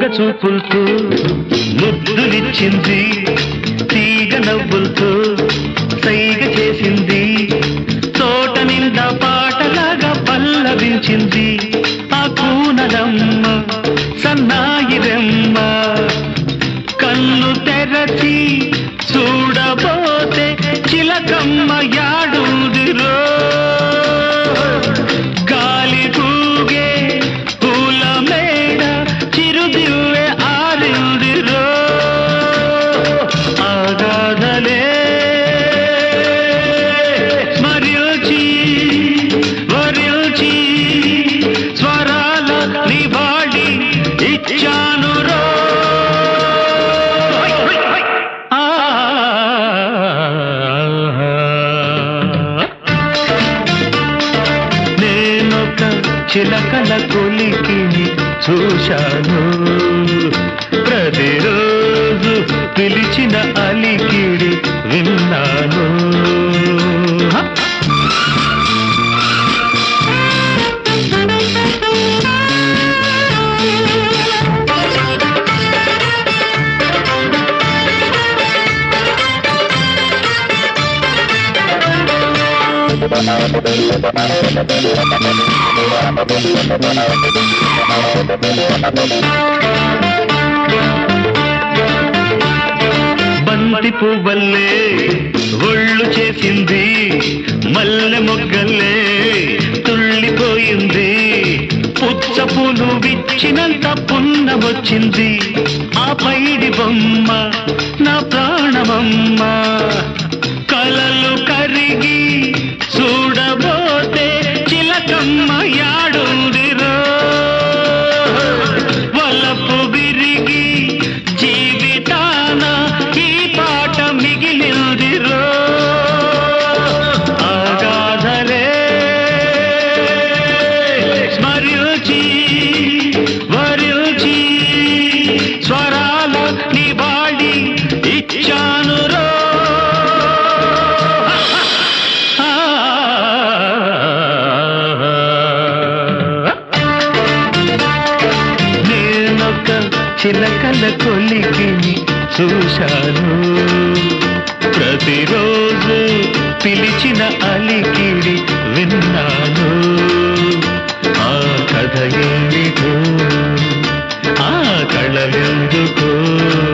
చూపులతో ముద్దులిచ్చింది తీగ నవ్వులతో సైగ చేసింది తోట నిండా పాటలాగా పల్లవించింది ఆ కూనలమ్మ సన్నాయిరమ్మ కన్ను తెరచి చూడబోతే చిలకమ్మ యాడుదిరో గాలి కూగే పూల మేడ చిరుదివ్వె ఆరిందిరో ఆగాధలే స్మరించి వరించి స్వరాల నివాళి ఇచ్చాను రో నేనొక చిలకల కొలికిని చూశాను ప్రతిరోజు పిలిచిన అలికిడి విన్నాను హ! బంతి పువ్వల్లే ఒళ్ళు చేసింది మల్లె మొగ్గల్లే తుళ్ళిపోయింది పుచ్చ పూలు విచ్చినంత పున్న వచ్చింది ఆ పైడి బొమ్మ నా ప్రాణమమ్మ కలలు కరిగి చూడబోతే చిలకమ్మ యాడుందిరో వలపు విరిగి జీవితాన ఈ పాట మిగిలిందిరో ఆగాధలే స్మరించి వరించి స్వరాల నివాళి ఇచ్చాను రో నేనొక చిలకల కొలికిని చూశాను ప్రతిరోజు పిలిచిన అలికిడి విన్నాను ఆ కథ ఏమిటో ఆ కళలెందుకో